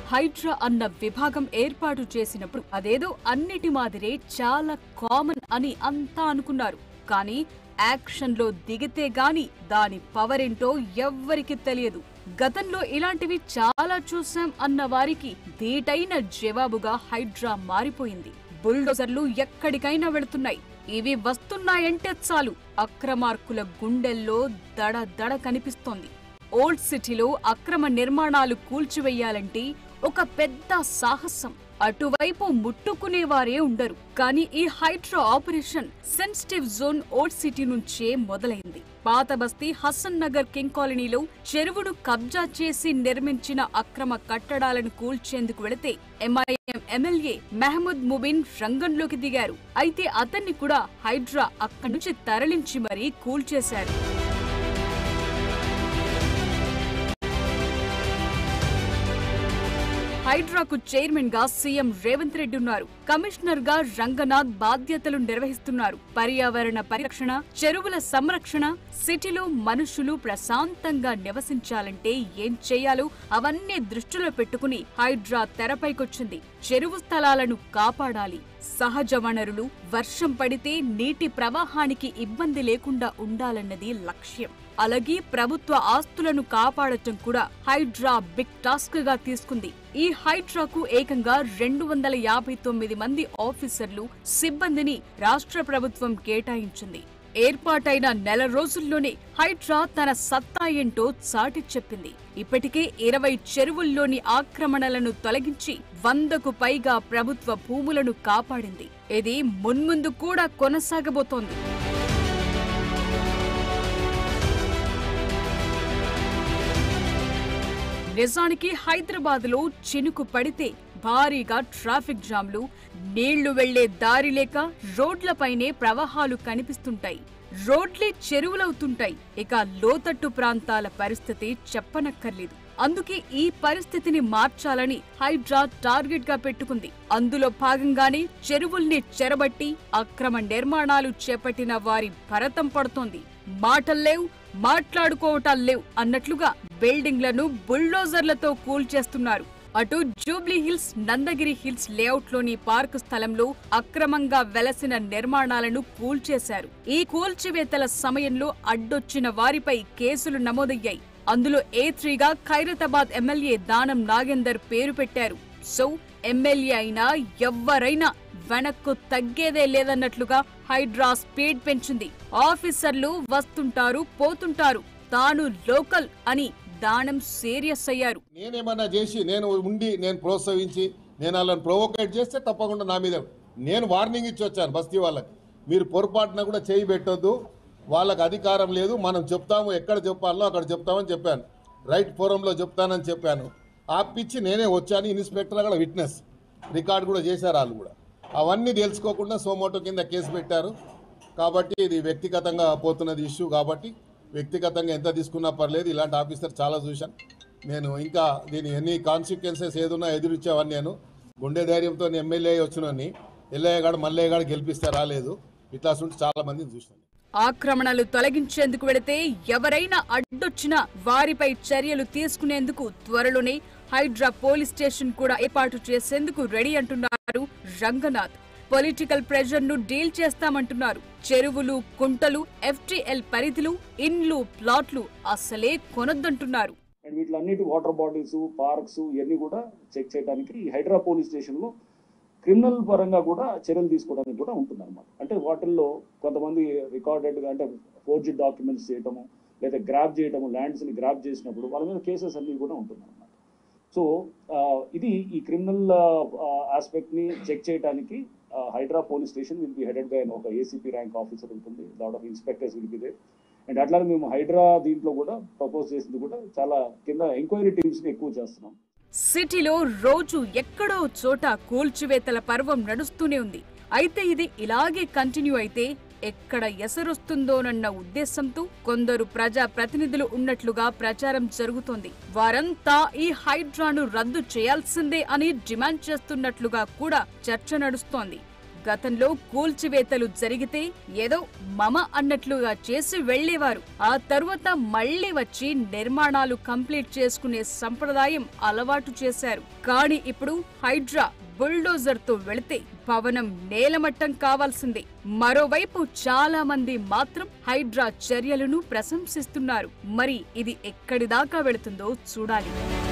హైడ్రా అన్న విభాగం ఏర్పాటు చేసినప్పుడు అదేదో అన్నిటి మాదిరే చాలా కామన్ అని అంతా అనుకున్నారు కానీ యాక్షన్ లో దిగితే గాని దాని పవర్ ఏంటో ఎవ్వరికి తెలియదు గతంలో ఇలాంటివి చాలా చూసాం అన్న వారికి ధీటైన జవాబుగా హైడ్రా మారిపోయింది బుల్డోజర్లు ఎక్కడికైనా వెళుతున్నాయి ఇవి వస్తున్నాయంటే చాలు అక్రమార్కుల గుండెల్లో దడ దడ కనిపిస్తోంది ఓల్డ్ సిటీలో అక్రమ నిర్మాణాలు కూల్చివేయాలంటే ఒక పెద్ద సాహసం అటువైపు ముట్టుకునేవారే ఉండరు కానీ ఈ Hydraa operation sensitive zone old city నుంచే మొదలైంది పాత బస్తీ హసన్ నగర్ కింగ్ కాలనీలో చెరువును కబ్జా చేసి నిర్మించిన అక్రమ కట్టడాలను కూల్చేందుకు వెళితే ఎంఐఎం ఎమ్మెల్యే మెహమూద్ ముబిన్ రంగంలోకి దిగారు అయితే అతన్ని కూడా హైడ్రా అక్కడి నుంచి తరలించి మరీ కూల్చేశారు హైడ్రాకు చైర్మన్ గా సీఎం రేవంత్ రెడ్డి ఉన్నారు కమిషనర్ గా రంగనాథ్ బాధ్యతలు నిర్వహిస్తున్నారు పర్యావరణ పరిరక్షణ చెరువుల సంరక్షణ సిటీలో మనుషులు ప్రశాంతంగా నివసించాలంటే ఏం చేయాలో అవన్నీ దృష్టిలో పెట్టుకుని హైడ్రా తెరపైకొచ్చింది చెరువు స్థలాలను కాపాడాలి సహజ వనరులు వర్షం పడితే నీటి ప్రవాహానికి ఇబ్బంది లేకుండా ఉండాలన్నది లక్ష్యం అలాగే ప్రభుత్వ ఆస్తులను కాపాడటం కూడా హైడ్రా బిగ్ టాస్క్ గా తీసుకుంది ఈ హైడ్రాకు ఏకంగా రెండు వందల యాభై తొమ్మిది మంది ఆఫీసర్లు సిబ్బందిని రాష్ట్ర ప్రభుత్వం కేటాయించింది ఏర్పాటైన నెల రోజుల్లోనే హైడ్రా తన సత్తా ఏంటో చాటి చెప్పింది ఇప్పటికే ఇరవై చెరువుల్లోని ఆక్రమణలను తొలగించి వందకు పైగా ప్రభుత్వ భూములను కాపాడింది ఇది మున్ముందు కూడా కొనసాగబోతోంది నిజానికి హైదరాబాద్ లో చినుకు పడితే భారీగా ట్రాఫిక్ జామ్లు నీళ్లు వెళ్లే దారి లేక రోడ్లపైనే ప్రవాహాలు కనిపిస్తుంటాయి రోడ్లే చెరువులవుతుంటాయి ఇక లోతట్టు ప్రాంతాల పరిస్థితి చెప్పనక్కర్లేదు అందుకే ఈ పరిస్థితిని మార్చాలని హైడ్రా టార్గెట్ గా పెట్టుకుంది అందులో భాగంగానే చెరువుల్ని చెరబట్టి అక్రమ నిర్మాణాలు చేపట్టిన వారి భరతం పడుతోంది మాటల్లేవు మాట్లాడుకోవటాలు లేవు అన్నట్లుగా బిల్డింగ్లను బుల్డోజర్లతో కూల్చేస్తున్నారు అటు జూబ్లీ హిల్స్ నందగిరి హిల్స్ లేఅవుట్లోని పార్క్ స్థలంలో అక్రమంగా వెలసిన నిర్మాణాలను కూల్చేశారు ఈ కూల్చివేతల సమయంలో అడ్డొచ్చిన వారిపై కేసులు నమోదయ్యాయి అందులో ఏ త్రీగా ఖైరతాబాద్ ఎమ్మెల్యే దానం నాగేందర్ పేరు పెట్టారు సో ఎమ్మెల్యే అయినా ఎవ్వరైనా వెనక్కు తగ్గేదే లేదన్నట్లుగా హైడ్రా స్పీడ్ పెంచింది ఆఫీసర్లు వస్తుంటారు పోతుంటారు తాను లోకల్ అని దానం సీరియస్ అయ్యారు నేనేమన్నా చేసి నేను ఉండి నేను ప్రోత్సహించి నేను వాళ్ళని ప్రొవోకేట్ చేస్తే తప్పకుండా నా మీద నేను వార్నింగ్ ఇచ్చి వచ్చాను బస్తీ వాళ్ళకి మీరు పొరపాటున కూడా చేయి పెట్టొద్దు వాళ్ళకి అధికారం లేదు మనం చెప్తాము ఎక్కడ చెప్పాలో అక్కడ చెప్తామని చెప్పాను రైట్ ఫోరంలో చెప్తానని చెప్పాను ఆపిచ్చి నేనే వచ్చాను ఇన్స్పెక్టర్ అక్కడ విట్నెస్ రికార్డ్ కూడా చేశారు వాళ్ళు కూడా అవన్నీ తెలుసుకోకుండా సోమోటో కింద కేసు పెట్టారు కాబట్టి ఇది వ్యక్తిగతంగా పోతున్నది ఇష్యూ కాబట్టి వ్యక్తిగతంగా ఎంత తీసుకున్నా పర్లేదు ఇలాంటి ఆఫీసర్ చాలా చూశాను నేను ఇంకా దీని ఎన్ని కాన్సిక్వెన్సెస్ ఏదున్నా ఎదురిచ్చేవాడిని నేను గుండె ధైర్యంతో ఎమ్మెల్యే వచ్చినని ఎల్లయ్య గారు మల్లయ్య గారు గెలిపిస్తే రాలేదు ఇట్లా ఉంటే చాలా మందిని చూశాను ఆక్రమణలు తొలగించేందుకు వెళితే ఎవరైనా అడ్డొచ్చినా వారిపై చర్యలు తీసుకునేందుకు త్వరలోనే హైడ్రా పోలీస్ స్టేషన్ కూడా ఏర్పాటు చేసేందుకు రెడీ అంటున్నారు రంగనాథ్ పొలిటికల్ ప్రెషర్ ను డీల్ చేస్తామంటున్నారు చెరువులు కుంటలు ఎఫ్టిఎల్ పరిధులు ఇండ్లు ప్లాట్లు అసలే కొనొద్దంటున్నారు అండ్ వీటిలన్నిటి వాటర్ బాటిల్స్ పార్క్స్ ఇవన్నీ కూడా చెక్ చేయడానికి ఈ హైడ్రా పోలీస్ స్టేషన్లో క్రిమినల్ పరంగా కూడా చర్యలు తీసుకోవడానికి కూడా ఉంటుంది అనమాట అంటే వాటిల్లో కొంతమంది రికార్డెడ్గా అంటే ఫోర్జీ డాక్యుమెంట్స్ చేయటము లేదా గ్రాప్ చేయటము ల్యాండ్స్ని గ్రాప్ చేసినప్పుడు వాళ్ళ మీద కేసెస్ అన్ని కూడా ఉంటుంది అనమాట సో ఇది ఈ క్రిమినల్ ఆస్పెక్ట్ని చెక్ చేయడానికి Hydraa police station will be headed by ఒక ఏసీపీ ర్యాంక్ ఆఫీసర్ ఉంటుంది lot of inspectors will be there and అట్లానే మేము హైడ్రా దీంట్లో కూడా ప్రపోజ్ చేసింది కూడా చాలా కింద ఎంక్వైరీ టీమ్స్ని ఎక్కువ చేస్తున్నాం సిటీలో రోజు ఎక్కడో చోట కూల్చివేతల పర్వం నడుస్తూనే ఉంది అయితే ఇది ఇలాగే కంటిన్యూ అయితే ఎక్కడ ఎసరొస్తుందోనన్న ఉద్దేశంతో కొందరు ప్రజా ప్రతినిధులు ఉన్నట్లుగా ప్రచారం జరుగుతోంది వారంతా ఈ హైడ్రాను రద్దు చేయాల్సిందే అని డిమాండ్ చేస్తున్నట్లుగా కూడా చర్చ నడుస్తోంది గతంలో కూల్చివేతలు జరిగితే ఏదో మమ అన్నట్లుగా చేసి వెళ్లేవారు ఆ తరువాత మళ్లీ వచ్చి నిర్మాణాలు కంప్లీట్ చేసుకునే సంప్రదాయం అలవాటు చేశారు కానీ ఇప్పుడు హైడ్రా బుల్డోజర్ తో వెళితే భవనం నేలమట్టం కావాల్సిందే మరోవైపు చాలా మంది మాత్రం హైడ్రా చర్యలను ప్రశంసిస్తున్నారు మరి ఇది ఎక్కడి దాకా వెళుతుందో చూడాలి